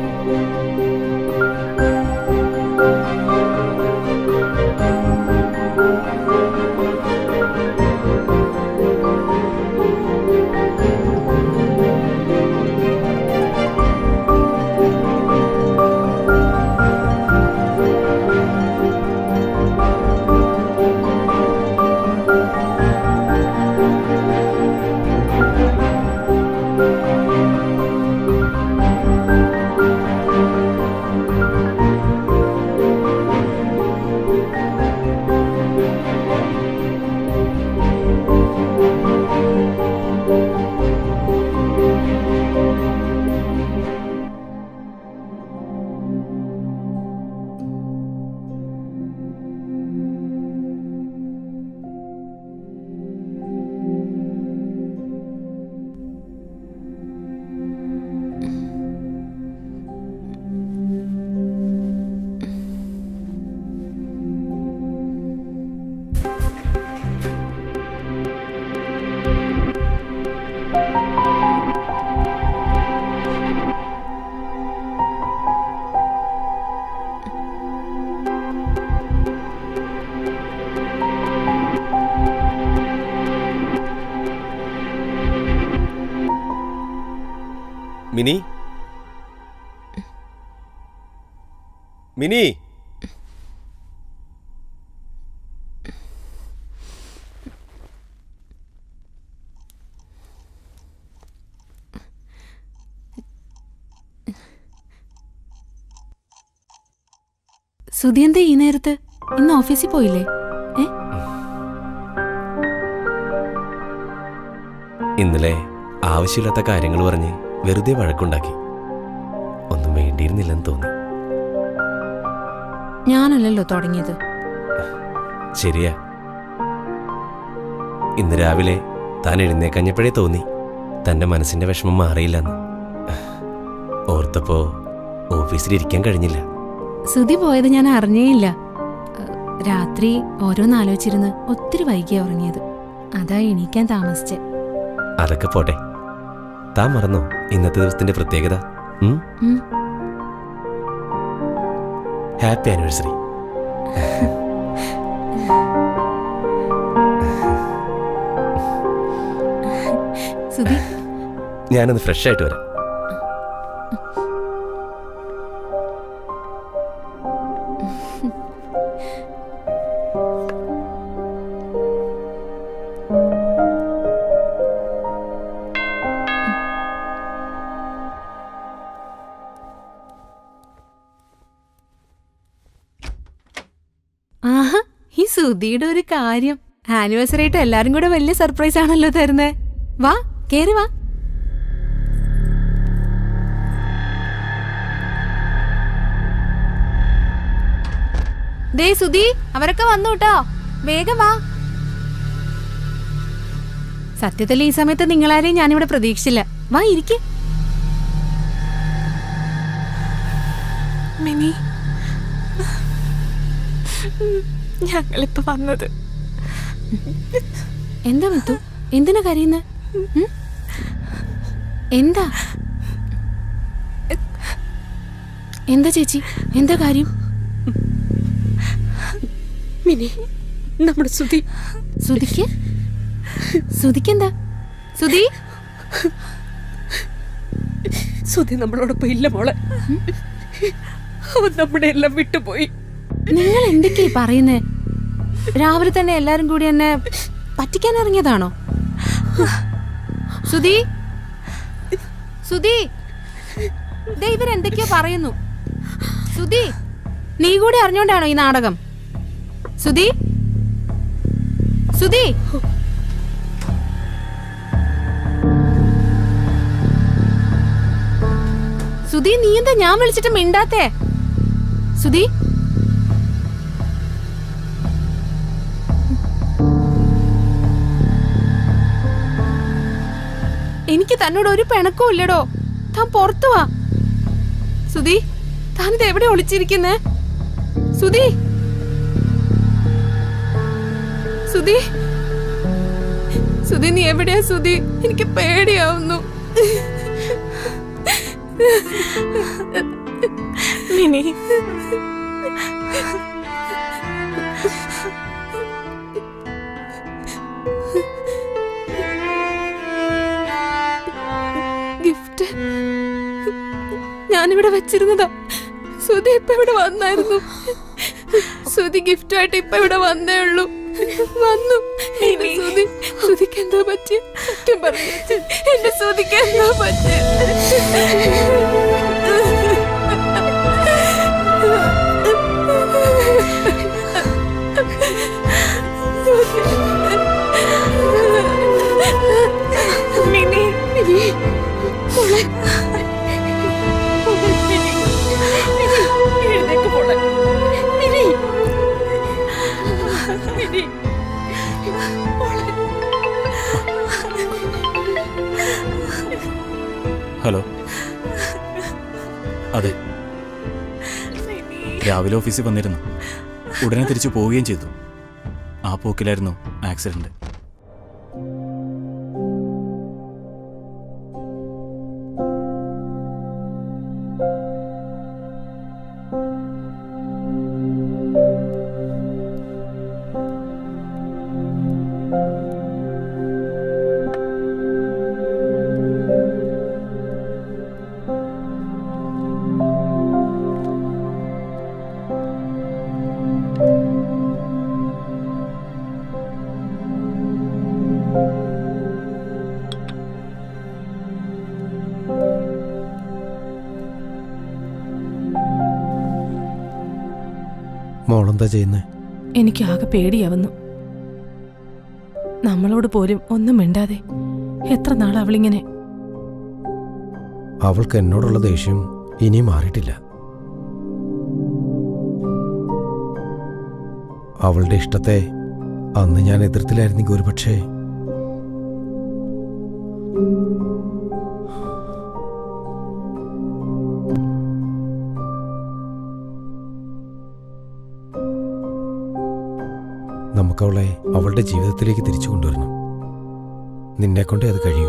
Mini mini Sudhi എന്താ ഈ നേരത്ത് ഇന്ന് ഓഫീസിൽ പോയില്ലേ ഏ ഇന്നലെ ആവശ്യമില്ലാത്ത കാര്യങ്ങൾ പറഞ്ഞ് വെറുതെ വഴക്കുണ്ടാക്കി ഒന്നും വേണ്ടിയിരുന്നില്ലെന്ന് തോന്നി ഞാനല്ലല്ലോ തുടങ്ങിയത് ശരിയാ ഇന്ന് രാവിലെ താൻ എഴുന്നേക്കഞ്ഞപ്പോഴേ തോന്നി തന്റെ മനസ്സിന്റെ വിഷമം മാറിയില്ലെന്ന് ഓർത്തപ്പോ ഓഫീസിലിരിക്കാൻ കഴിഞ്ഞില്ല സുധി പോയത് ഞാൻ അറിഞ്ഞേയില്ല ഏഹ്, രാത്രി ഓരോന്നാലോചിച്ചിരുന്ന് ഒത്തിരി വൈകിയ ഉറങ്ങിയത് അതാ എണീക്കാൻ താമസിച്ചെ അതൊക്കെ പോട്ടെ താൻ മറന്നോ ഇന്നത്തെ ദിവസത്തിന്റെ പ്രത്യേകത ഉം? ഉം. ഹാപ്പി ആനിവേഴ്സറി സുധി ഞാനൊന്ന് ഫ്രഷ് ആയിട്ട് വരാം ആഹാ ഈ സുധിയുടെ ഒരു കാര്യം ആനിവേഴ്സറി ആയിട്ട് എല്ലാരും കൂടെ വലിയ സർപ്രൈസ് ആണല്ലോ തരുന്നേ വാ കേറി വാ ദേ സുധി അവരൊക്കെ വന്നു കേട്ടോ വേഗം വാ സത്യത്തിൽ ഈ സമയത്ത് നിങ്ങളാരെയും ഞാനിവിടെ പ്രതീക്ഷിച്ചില്ല വാ ഇരിക്ക് മിനി ഞങ്ങളിപ്പോ വന്നത് എന്താ മുത്തു എന്തിനാ കരയുന്നെ ഉം? എന്താ എന്താ ചേച്ചി എന്താ കാര്യം മിനി നമ്മുടെ സുധി സുധിക്ക് സുധിക്ക് എന്താ സുധി സുധി നമ്മളോടൊപ്പം ഇല്ല മോളെ അവൻ നമ്മുടെ എല്ലാം വിട്ടുപോയി നിങ്ങൾ എന്തൊക്കെയാ ഈ പറയുന്നേ രാവിലെ തന്നെ എല്ലാരും കൂടി എന്നെ പറ്റിക്കാൻ ഇറങ്ങിയതാണോ സുധി സുധി ദേ ഇവരെന്തൊക്കെയോ പറയുന്നു സുധി നീ കൂടി അറിഞ്ഞോണ്ടാണോ ഈ നാടകം സുധി സുധി സുധി നീ എന്താ ഞാൻ വിളിച്ചിട്ട് മിണ്ടാത്തേ സുധി എനിക്ക് തന്നോട് ഒരു പിണക്കവും ഇല്ലടോ താൻ പുറത്തു വാ സുധി താൻ ഇത് എവിടെ ഒളിച്ചിരിക്കുന്നേ സുധി സുധി സുധി നീ എവിടെയാ സുധി എനിക്ക് പേടിയാവുന്നു മിനി ഗിഫ്റ്റ് ഞാനിവിടെ വെച്ചിരുന്നതാ സുധി ഇപ്പൊ ഇവിടെ വന്നായിരുന്നു സുധി ഗിഫ്റ്റുമായിട്ട് ഇപ്പൊ ഇവിടെ വന്നേ ഉള്ളൂ വന്നു എന്റെ സുധി സുധിക്ക് എന്താ പറ്റി സത്യം പറഞ്ഞു എന്റെ സുധിക്ക് എന്താ പറ്റി മിനി മിനി, മോളെ മോളെ, മിനി. മിനി, എഴുന്നേക്ക് മോളെ. മിനി. മിനി. മോളെ. ഹലോ അതെ രാവിലെ ഓഫീസിൽ വന്നിരുന്നു ഉടനെ തിരിച്ചു പോവുകയും ചെയ്തു ആ പോക്കിലായിരുന്നു ആക്സിഡന്റ് മോളെന്താ ചെയ്യുന്നേ എനിക്ക് ആകെ പേടിയാവുന്നു നമ്മളോട് പോലും ഒന്നും മിണ്ടാതെ എത്ര നാൾ അവളിങ്ങനെ അവൾക്ക് എന്നോടുള്ള ദേഷ്യം ഇനിയും മാറിയിട്ടില്ല അവളുടെ ഇഷ്ടത്തെ അന്ന് ഞാൻ എതിർത്തില്ലായിരുന്നെങ്കിൽ ഒരുപക്ഷേ നമുക്കവളെ അവളുടെ ജീവിതത്തിലേക്ക് തിരിച്ചു കൊണ്ടുവരണം നിന്നെക്കൊണ്ടേ അത് കഴിയൂ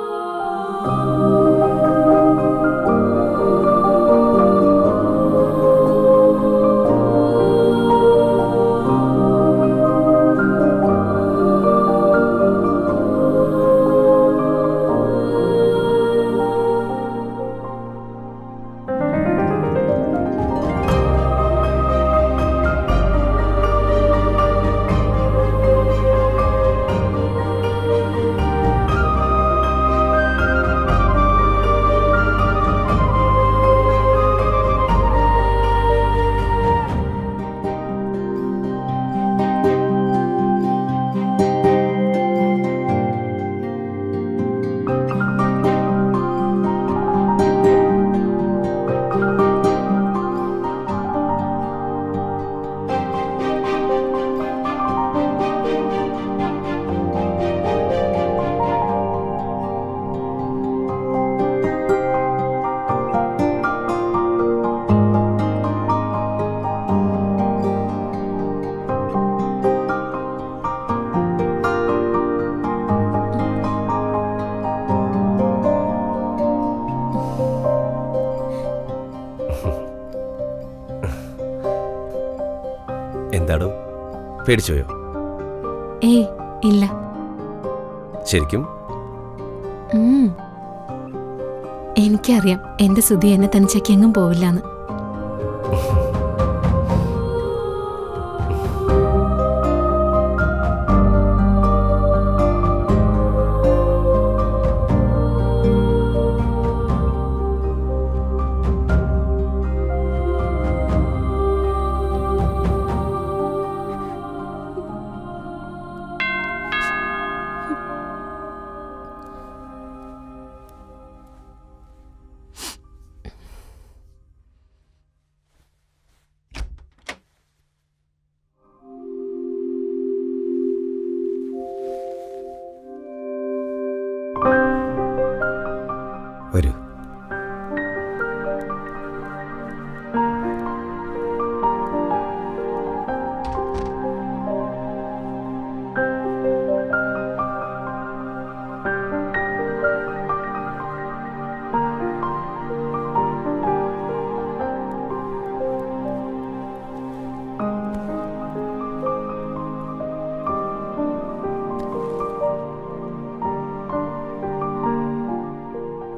എന്താടോ പേടിച്ചോയോ ഏയ് ഇല്ല ശരിക്കും ഉം. എനിക്കറിയാം എന്റെ സുധി എന്നെ തനിച്ചേക്ക് എങ്ങും പോവില്ലാന്ന്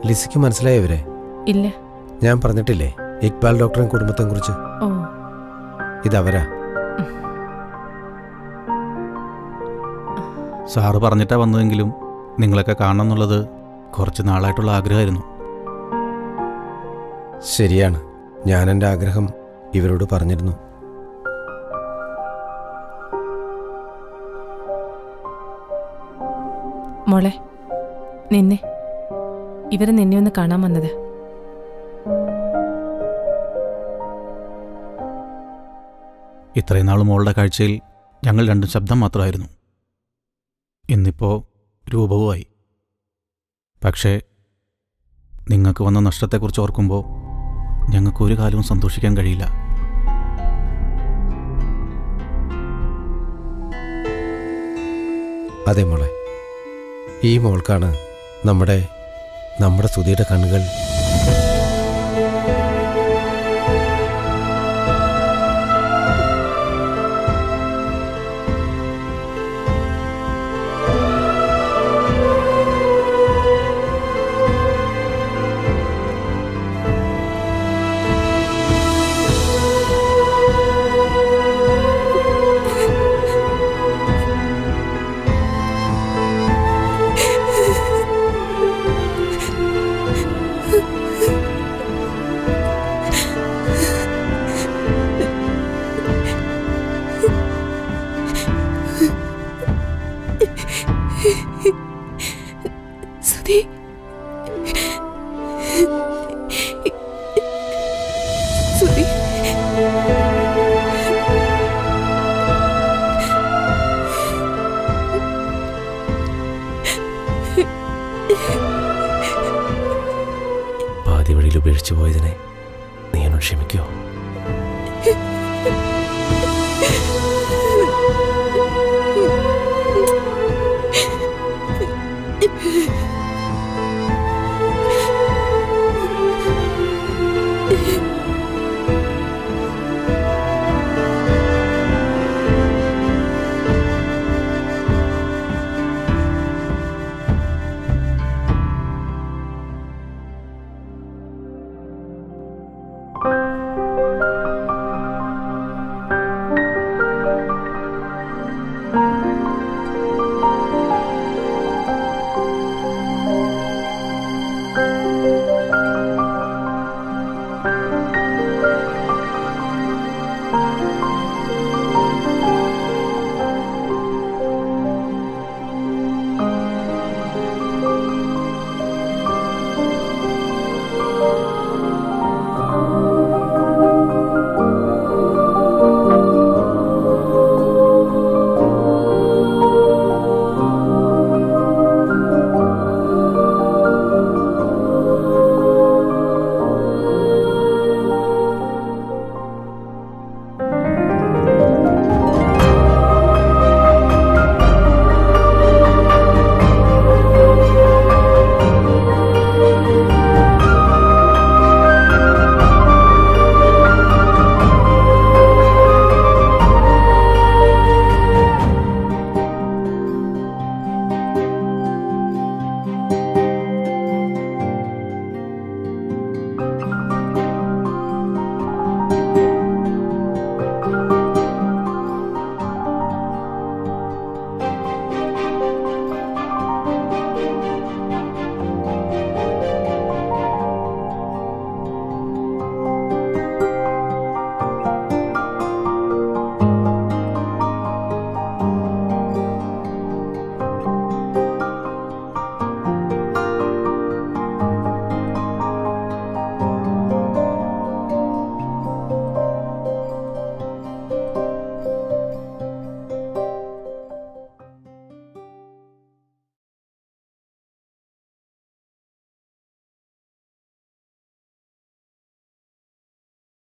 ലിസിക്ക് മനസ്സിലായവരെ ഇല്ല ഞാൻ പറഞ്ഞിട്ടില്ലേ ഇക്ബാൽ ഡോക്ടറും കുടുംബത്തെയും കുറിച്ച് ഓ ഇതവരാ സാറ് പറഞ്ഞിട്ടാ വന്നതെങ്കിലും നിങ്ങളൊക്കെ കാണണം എന്നുള്ളത് കുറച്ച് നാളായിട്ടുള്ള ആഗ്രഹമായിരുന്നു ശരിയാണ് ഞാൻ എൻ്റെ ആഗ്രഹം ഇവരോട് പറഞ്ഞിരുന്നു മോളെ നിന്നെ ഇവര് നിന്നെ ഒന്ന് കാണാൻ വന്നത് ഇത്രയും നാൾ മോളുടെ കാഴ്ചയിൽ ഞങ്ങൾ രണ്ടും ശബ്ദം മാത്രമായിരുന്നു ഇന്നിപ്പോൾ രൂപവുമായി പക്ഷേ നിങ്ങൾക്ക് വന്ന നഷ്ടത്തെക്കുറിച്ച് ഓർക്കുമ്പോൾ ഞങ്ങൾക്ക് ഒരു കാലവും സന്തോഷിക്കാൻ കഴിയില്ല അതെ മോളെ ഈ മോൾക്കാണ് നമ്മുടെ നമ്മുടെ സുധിയുടെ കണ്ണുകൾ സുധി സുധി പാതി വഴിയിൽ ഉപേക്ഷിച്ചു പോയതിനെ നീ എന്നോട് ക്ഷമിക്കോ ആ